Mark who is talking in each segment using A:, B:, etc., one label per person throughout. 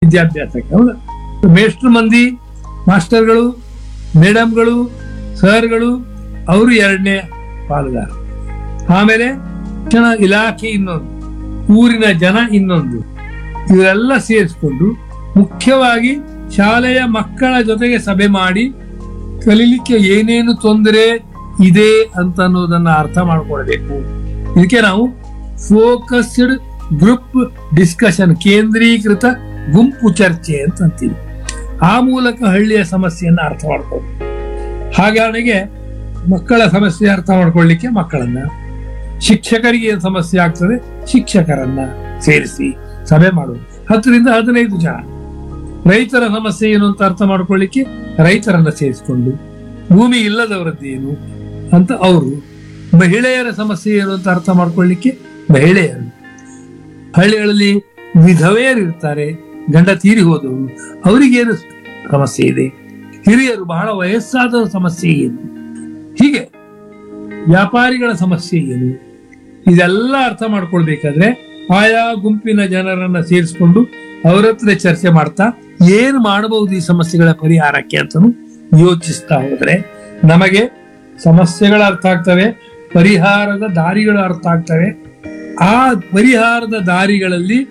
A: ವಿದ್ಯಾಭ್ಯಾಸಕ್ಕೆ ಹೌದಾ ಮೇಷ್ಟ್ರು ಮಂದಿ ಮಾಸ್ಟರ್ಗಳು ಮೇಡಮ್ಗಳು ಸರ್ಗಳು ಅವರು ಎರಡನೇ ಪಾಲುದಾರ ಆಮೇಲೆ ಶಿಕ್ಷಣ ಇಲಾಖೆ ಇನ್ನೊಂದು ಊರಿನ ಜನ ಇನ್ನೊಂದು ಇವರೆಲ್ಲ ಸೇರಿಸ್ಕೊಂಡು ಮುಖ್ಯವಾಗಿ ಶಾಲೆಯ ಮಕ್ಕಳ ಜೊತೆಗೆ ಸಭೆ ಮಾಡಿ ಕಲೀಲಿಕ್ಕೆ ಏನೇನು ತೊಂದರೆ ಇದೆ ಅಂತ ಅನ್ನೋದನ್ನ ಅರ್ಥ ಮಾಡ್ಕೊಳ್ಬೇಕು ಇದಕ್ಕೆ ನಾವು ಫೋಕಸ್ಡ್ ಗ್ರೂಪ್ ಡಿಸ್ಕಷನ್ ಕೇಂದ್ರೀಕೃತ ಗುಂಪು ಚರ್ಚೆ ಅಂತ ಅಂತೀವಿ ಆ ಮೂಲಕ ಹಳ್ಳಿಯ ಸಮಸ್ಯೆಯನ್ನ ಅರ್ಥ ಮಾಡ್ಕೊಂಡು ಹಾಗಾണെങ്കിൽ ಮಕ್ಕಳ ಸಮಸ್ಯೆ ಅರ್ಥ ಮಾಡ್ಕೊಳ್ಳಿಕ್ಕೆ ಮಕ್ಕಳನ್ನ ಶಿಕ್ಷಕರಿಗೆ ಏನ್ ಸಮಸ್ಯೆ ಆಗ್ತದೆ ಶಿಕ್ಷಕರನ್ನ ಸೇರಿಸಿ ಸಭೆ ಮಾಡುವುದು ಹತ್ತರಿಂದ ಹದಿನೈದು ಜನ ರೈತರ ಸಮಸ್ಯೆ ಏನು ಅಂತ ಅರ್ಥ ಮಾಡ್ಕೊಳ್ಳಿಕ್ಕೆ ರೈತರನ್ನ ಸೇರಿಸಿಕೊಂಡು ಭೂಮಿ ಇಲ್ಲದವರದ್ದೇನು ಅಂತ ಅವರು ಮಹಿಳೆಯರ ಸಮಸ್ಯೆ ಏನು ಅಂತ ಅರ್ಥ ಮಾಡ್ಕೊಳ್ಳಿಕ್ಕೆ ಮಹಿಳೆಯರು ಹಳ್ಳಿಗಳಲ್ಲಿ ವಿಧವೆಯರು ಇರ್ತಾರೆ ಗಂಡ ತೀರಿ ಹೋದವರು ಅವರಿಗೇನು ಸಮಸ್ಯೆ ಇದೆ ಹಿರಿಯರು ಬಹಳ ವಯಸ್ಸಾದ ಸಮಸ್ಯೆ ಏನು ಹೀಗೆ ವ್ಯಾಪಾರಿಗಳ ಸಮಸ್ಯೆ ಏನು ಇದೆಲ್ಲ ಅರ್ಥ ಮಾಡ್ಕೊಳ್ಬೇಕಾದ್ರೆ ಆಯಾ ಗುಂಪಿನ ಜನರನ್ನ ಸೇರಿಸ್ಕೊಂಡು ಅವರ ಹತ್ರ ಚರ್ಚೆ ಮಾಡ್ತಾ ಏನ್ ಮಾಡಬಹುದು ಈ ಸಮಸ್ಯೆಗಳ ಪರಿಹಾರಕ್ಕೆ ಅಂತನೂ ಯೋಚಿಸ್ತಾ ಹೋದ್ರೆ ನಮಗೆ ಸಮಸ್ಯೆಗಳ ಅರ್ಥ ಆಗ್ತವೆ ಪರಿಹಾರದ ದಾರಿಗಳು ಅರ್ಥ ಆಗ್ತವೆ ಆ ಪರಿಹಾರದ ದಾರಿಗಳಲ್ಲಿ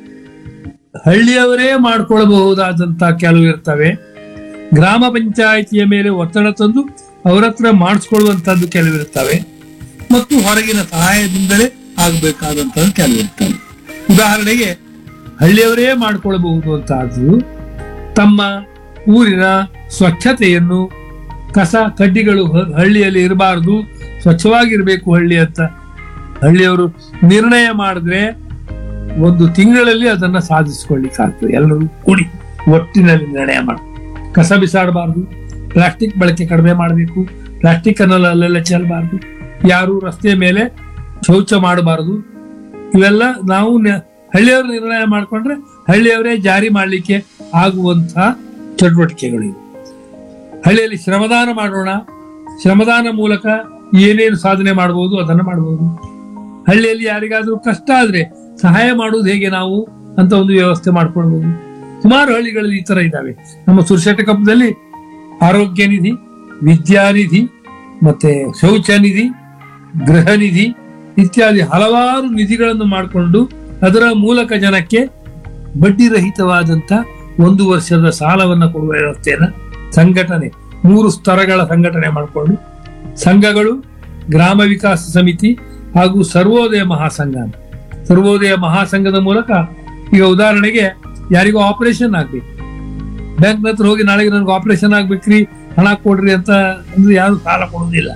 A: ಹಳ್ಳಿಯವರೇ ಮಾಡ್ಕೊಳ್ಬಹುದಾದಂತ ಕೆಲವು ಇರ್ತವೆ ಗ್ರಾಮ ಪಂಚಾಯಿತಿಯ ಮೇಲೆ ಒತ್ತಡ ತಂದು ಅವರ ಹತ್ರ ಮಾಡಿಸ್ಕೊಳ್ಳುವಂತದ್ದು ಕೆಲವು ಇರ್ತವೆ ಮತ್ತು ಹೊರಗಿನ ಸಹಾಯದಿಂದಲೇ ಆಗ್ಬೇಕಾದಂತದ್ದು ಕೆಲವು ಇರ್ತವೆ ಉದಾಹರಣೆಗೆ ಹಳ್ಳಿಯವರೇ ಮಾಡ್ಕೊಳ್ಬಹುದು ಅಂತದ್ದು ತಮ್ಮ ಊರಿನ ಸ್ವಚ್ಛತೆಯನ್ನು ಕಸ ಕಡ್ಡಿಗಳು ಹ- ಹಳ್ಳಿಯಲ್ಲಿ ಇರಬಾರದು ಸ್ವಚ್ಛವಾಗಿರ್ಬೇಕು ಹಳ್ಳಿ ಅಂತ ಹಳ್ಳಿಯವರು ನಿರ್ಣಯ ಮಾಡಿದ್ರೆ ಒಂದು ತಿಂಗಳಲ್ಲಿ ಅದನ್ನ ಸಾಧಿಸಿಕೊಳ್ಳಿಕ್ಕಾಗ್ತದೆ ಎಲ್ಲರೂ ಕೂಡಿ ಒಟ್ಟಿನಲ್ಲಿ ನಿರ್ಣಯ ಮಾಡಿ ಕಸ ಬಿಸಾಡಬಾರ್ದು ಪ್ಲಾಸ್ಟಿಕ್ ಬಳಕೆ ಕಡಿಮೆ ಮಾಡಬೇಕು ಪ್ಲಾಸ್ಟಿಕ್ ಅನ್ನ ಅಲ್ಲೆಲ್ಲ ಚೆಲ್ಲಬಾರ್ದು ಯಾರು ರಸ್ತೆ ಮೇಲೆ ಶೌಚ ಮಾಡಬಾರದು ಇವೆಲ್ಲ ನಾವು ನ- ಹಳ್ಳಿಯವರು ನಿರ್ಣಯ ಮಾಡ್ಕೊಂಡ್ರೆ ಹಳ್ಳಿಯವರೇ ಜಾರಿ ಮಾಡಲಿಕ್ಕೆ ಆಗುವಂತಹ ಚಟುವಟಿಕೆಗಳು ಇವು ಹಳ್ಳಿಯಲ್ಲಿ ಶ್ರಮದಾನ ಮಾಡೋಣ ಶ್ರಮದಾನ ಮೂಲಕ ಏನೇನು ಸಾಧನೆ ಮಾಡಬಹುದು ಅದನ್ನು ಮಾಡಬಹುದು ಹಳ್ಳಿಯಲ್ಲಿ ಯಾರಿಗಾದ್ರೂ ಕಷ್ಟ ಆದ್ರೆ ಸಹಾಯ ಮಾಡುವುದು ಹೇಗೆ ನಾವು ಅಂತ ಒಂದು ವ್ಯವಸ್ಥೆ ಮಾಡ್ಕೊಳ್ಬಹುದು ಸುಮಾರು ಹಳ್ಳಿಗಳಲ್ಲಿ ಈ ತರ ಇದ್ದಾವೆ ನಮ್ಮ ಸುರಶೆಟ್ಟಕಪ್ಪದಲ್ಲಿ ಆರೋಗ್ಯ ನಿಧಿ ವಿದ್ಯಾನಿಧಿ ಮತ್ತೆ ಶೌಚ ನಿಧಿ ಗೃಹ ನಿಧಿ ಇತ್ಯಾದಿ ಹಲವಾರು ನಿಧಿಗಳನ್ನು ಮಾಡಿಕೊಂಡು ಅದರ ಮೂಲಕ ಜನಕ್ಕೆ ಬಡ್ಡಿ ರಹಿತವಾದಂತ ಒಂದು ವರ್ಷದ ಸಾಲವನ್ನ ಕೊಡುವ ವ್ಯವಸ್ಥೆಯನ್ನ ಸಂಘಟನೆ ಮೂರು ಸ್ತರಗಳ ಸಂಘಟನೆ ಮಾಡಿಕೊಂಡು ಸಂಘಗಳು ಗ್ರಾಮ ವಿಕಾಸ ಸಮಿತಿ ಹಾಗೂ ಸರ್ವೋದಯ ಮಹಾಸಂಘ ಅಂತ. ಸರ್ವೋದಯ ಮಹಾಸಂಘದ ಮೂಲಕ ಈಗ ಉದಾಹರಣೆಗೆ ಯಾರಿಗೋ ಆಪರೇಷನ್ ಆಗ್ಬೇಕು ಬ್ಯಾಂಕ್ ಹತ್ರ ಹೋಗಿ ನಾಳೆಗೆ ನನಗೆ ಆಪರೇಷನ್ ಆಗ್ಬೇಕ್ರಿ ಹಣ ಕೊಡ್ರಿ ಅಂತ ಅಂದ್ರೆ ಯಾರು ಸಾಲ ಕೊಡುವುದಿಲ್ಲ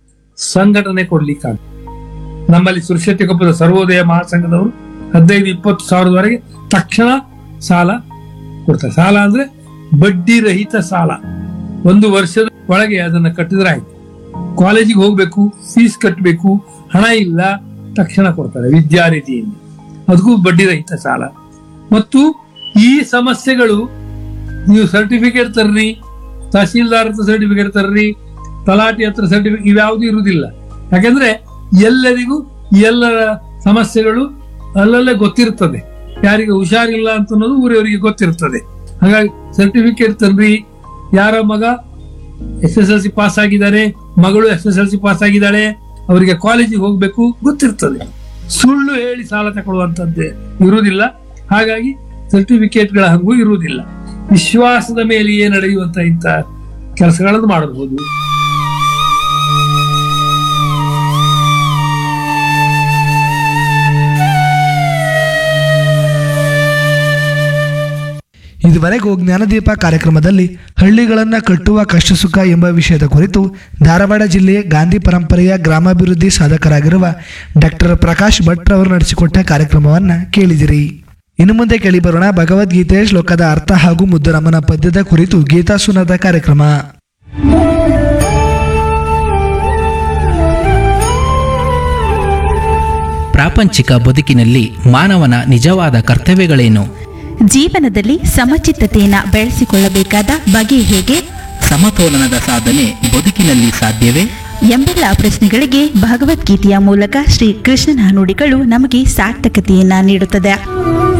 A: ಸಂಘಟನೆ ಕೊಡ್ಲಿಕ್ಕಾಗ ನಮ್ಮಲ್ಲಿ ಸುರಕ್ಷತೆಗೊಪ್ಪದ ಸರ್ವೋದಯ ಮಹಾಸಂಘದವರು ಹದಿನೈದು ಇಪ್ಪತ್ತು ಸಾವಿರದವರೆಗೆ ತಕ್ಷಣ ಸಾಲ ಕೊಡ್ತಾರೆ ಸಾಲ ಅಂದ್ರೆ ಬಡ್ಡಿ ರಹಿತ ಸಾಲ ಒಂದು ವರ್ಷದ ಒಳಗೆ ಅದನ್ನ ಕಟ್ಟಿದ್ರೆ ಆಯ್ತು ಕಾಲೇಜಿಗೆ ಹೋಗ್ಬೇಕು ಫೀಸ್ ಕಟ್ಟಬೇಕು ಹಣ ಇಲ್ಲ ತಕ್ಷಣ ಕೊಡ್ತಾರೆ ವಿದ್ಯಾನಿಧಿಯಿಂದ ಅದಕ್ಕೂ ಬಡ್ಡಿ ರಹಿತ ಸಾಲ ಮತ್ತು ಈ ಸಮಸ್ಯೆಗಳು ನೀವು ಸರ್ಟಿಫಿಕೇಟ್ ತರ್ರಿ ತಹಸೀಲ್ದಾರ್ ಹತ್ರ ಸರ್ಟಿಫಿಕೇಟ್ ತರ್ರಿ ತಲಾಟಿ ಹತ್ರ ಸರ್ಟಿಫಿಕೇಟ್ ಇವ್ಯಾವುದೂ ಇರುವುದಿಲ್ಲ ಯಾಕಂದ್ರೆ ಎಲ್ಲರಿಗೂ ಎಲ್ಲರ ಸಮಸ್ಯೆಗಳು ಅಲ್ಲಲ್ಲೇ ಗೊತ್ತಿರ್ತದೆ ಯಾರಿಗೆ ಹುಷಾರಿಲ್ಲ ಅಂತ ಅನ್ನೋದು ಊರವರಿಗೆ ಗೊತ್ತಿರ್ತದೆ ಹಾಗಾಗಿ ಸರ್ಟಿಫಿಕೇಟ್ ತನ್ರಿ ಯಾರ ಮಗ S S L C pass ಆಗಿದ್ದಾರೆ ಮಗಳು S S L C pass ಆಗಿದ್ದಾಳೆ ಅವರಿಗೆ ಕಾಲೇಜಿಗೆ ಹೋಗ್ಬೇಕು ಗೊತ್ತಿರ್ತದೆ ಸುಳ್ಳು ಹೇಳಿ ಸಾಲ ತಗೊಳ್ಳುವಂತದ್ದೇ ಇರುವುದಿಲ್ಲ ಹಾಗಾಗಿ ಸರ್ಟಿಫಿಕೇಟ್ಗಳ ಹಂಗೂ ಇರುವುದಿಲ್ಲ ವಿಶ್ವಾಸದ ಮೇಲೆಯೇ ನಡೆಯುವಂತ ಇಂಥ ಕೆಲಸಗಳನ್ನು ಮಾಡಬಹುದು
B: ಇದುವರೆಗೂ ಜ್ಞಾನದೀಪ ಕಾರ್ಯಕ್ರಮದಲ್ಲಿ ಹಳ್ಳಿಗಳನ್ನು ಕಟ್ಟುವ ಕಷ್ಟ ಸುಖ ಎಂಬ ವಿಷಯದ ಕುರಿತು ಧಾರವಾಡ ಜಿಲ್ಲೆ ಗಾಂಧಿ ಪರಂಪರೆಯ ಗ್ರಾಮಾಭಿವೃದ್ಧಿ ಸಾಧಕರಾಗಿರುವ ಡಾಕ್ಟರ್ ಪ್ರಕಾಶ್ ಭಟ್ ಅವರು ನಡೆಸಿಕೊಟ್ಟ ಕಾರ್ಯಕ್ರಮವನ್ನು ಕೇಳಿದಿರಿ ಇನ್ನು ಮುಂದೆ ಕೇಳಿಬರೋಣ ಭಗವದ್ಗೀತೆ ಶ್ಲೋಕದ ಅರ್ಥ ಹಾಗೂ ಮುದ್ದುರಮ್ಮನ ಪದ್ಯದ ಕುರಿತು ಗೀತಾ ಸುನದ ಕಾರ್ಯಕ್ರಮ
C: ಪ್ರಾಪಂಚಿಕ ಬದುಕಿನಲ್ಲಿ ಮಾನವನ ನಿಜವಾದ ಕರ್ತವ್ಯಗಳೇನು
D: ಜೀವನದಲ್ಲಿ ಸಮಚಿತ್ತತೆಯನ್ನು ಬೆಳೆಸಿಕೊಳ್ಳಬೇಕಾದ ಬಗೆ ಹೇಗೆ
C: ಸಮತೋಲನದ ಸಾಧನೆ ಬದುಕಿನಲ್ಲಿ ಸಾಧ್ಯವೇ
D: ಎಂಬೆಲ್ಲ ಪ್ರಶ್ನೆಗಳಿಗೆ ಭಗವದ್ಗೀತೆಯ ಮೂಲಕ ಶ್ರೀ ಕೃಷ್ಣನ ನುಡಿಗಳು ನಮಗೆ ಸಾರ್ಥಕತೆಯನ್ನ ನೀಡುತ್ತದೆ